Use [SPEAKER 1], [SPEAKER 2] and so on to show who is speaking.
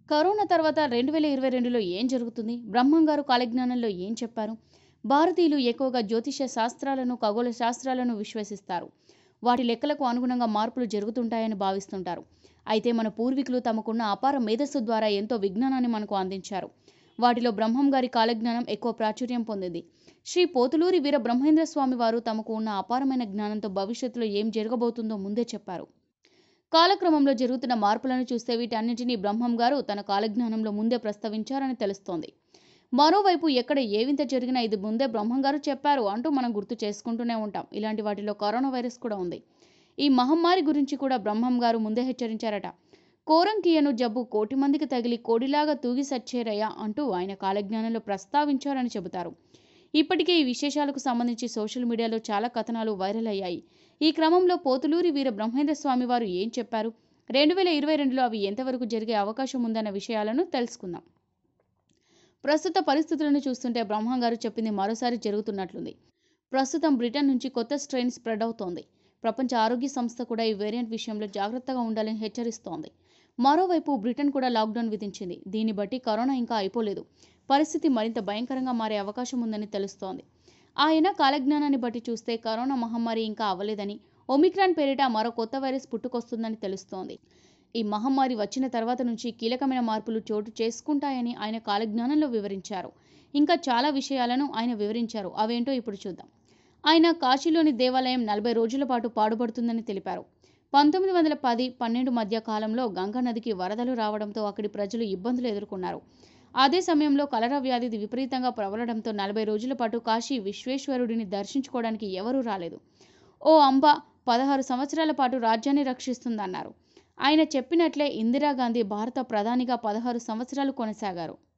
[SPEAKER 1] corona తర్వాత రెండు వేల ఇరవై రెండులో ఏం జరుగుతుంది బ్రహ్మం గారు కాలజ్ఞానంలో ఏం చెప్పారు భారతీయులు ఎక్కువగా జ్యోతిష శాస్త్రాలను ఖగోళ శాస్త్రాలను విశ్వసిస్తారు వాటి లెక్కలకు అనుగుణంగా మార్పులు జరుగుతుంటాయని భావిస్తుంటారు అయితే మన పూర్వీకులు తమకున్న అపార మేధస్సు ద్వారా ఎంతో విజ్ఞానాన్ని మనకు అందించారు వాటిలో బ్రహ్మం గారి కాలజ్ఞానం ఎక్కువ ప్రాచుర్యం పొందింది శ్రీ పోతులూరి వీర బ్రహ్మేంద్ర స్వామి వారు తమకు ఉన్న అపారమైన జ్ఞానంతో భవిష్యత్తులో ఏం జరగబోతుందో ముందే చెప్పారు కాలక్రమంలో జరుగుతున్న మార్పులను చూస్తే వీటన్నిటినీ బ్రహ్మం గారు తన కాలజ్ఞానంలో ముందే ప్రస్తావించారని తెలుస్తోంది మరోవైపు ఎక్కడ ఏ వింత జరిగినా ఇది ముందే బ్రహ్మం గారు చెప్పారు అంటూ మనం గుర్తు చేసుకుంటూనే ఉంటాం ఇలాంటి వాటిలో కరోనా వైరస్ కూడా ఉంది ఈ మహమ్మారి గురించి కూడా బ్రహ్మం గారు ముందే హెచ్చరించారట కోరంకియను జబ్బు కోటి మందికి తగిలి కోడిలాగా తూగి సచ్చేరయ్యా అంటూ ఆయన కాలజ్ఞానంలో ప్రస్తావించారని చెబుతారు ఇప్పటికే ఈ విశేషాలకు సంబంధించి సోషల్ మీడియాలో చాలా కథనాలు వైరల్ అయ్యాయి ఈ క్రమంలో పోతులూరి వీర బ్రహ్మేంద్ర స్వామి వారు ఏం చెప్పారు రెండు వేల ఇరవై రెండులో అవి ఎంతవరకు జరిగే అవకాశం ఉందన్న విషయాలను తెలుసుకుందాం ప్రస్తుత పరిస్థితులను చూస్తుంటే బ్రహ్మం గారు చెప్పింది మరోసారి జరుగుతున్నట్లుంది ప్రస్తుతం బ్రిటన్ నుంచి కొత్త స్ట్రెయిన్ స్ప్రెడ్ అవుతోంది ప్రపంచ ఆరోగ్య సంస్థ కూడా ఈ వేరియంట్ విషయంలో జాగ్రత్తగా ఉండాలని హెచ్చరిస్తోంది మరోవైపు బ్రిటన్ కూడా లాక్డౌన్ విధించింది దీన్ని బట్టి కరోనా ఇంకా అయిపోలేదు పరిస్థితి మరింత భయంకరంగా మారే అవకాశం ఉందని తెలుస్తోంది ఆయన కాలజ్ఞానాన్ని బట్టి చూస్తే కరోనా మహమ్మారి ఇంకా అవ్వలేదని ఒమిక్రాన్ పేరిట మరో కొత్త వైరస్ పుట్టుకొస్తుందని తెలుస్తోంది ఈ మహమ్మారి వచ్చిన తర్వాత నుంచి కీలకమైన మార్పులు చోటు చేసుకుంటాయని ఆయన కాలజ్ఞానంలో వివరించారు ఇంకా చాలా విషయాలను ఆయన వివరించారు అవేంటో ఇప్పుడు చూద్దాం ఆయన కాశీలోని దేవాలయం నలభై రోజుల పాటు పాడుపడుతుందని తెలిపారు పంతొమ్మిది వందల పది పన్నెండు మధ్య కాలంలో గంగా నదికి వరదలు రావడంతో అక్కడి ప్రజలు ఇబ్బందులు ఎదుర్కొన్నారు అదే సమయంలో కలరా వ్యాధి విపరీతంగా ప్రబలడంతో నలభై రోజుల పాటు కాశీ విశ్వేశ్వరుడిని దర్శించుకోవడానికి ఎవరూ రాలేదు ఓ అంబ పదహారు సంవత్సరాల పాటు రాజ్యాన్ని రక్షిస్తుందన్నారు ఆయన చెప్పినట్లే ఇందిరాగాంధీ భారత ప్రధానిగా పదహారు సంవత్సరాలు కొనసాగారు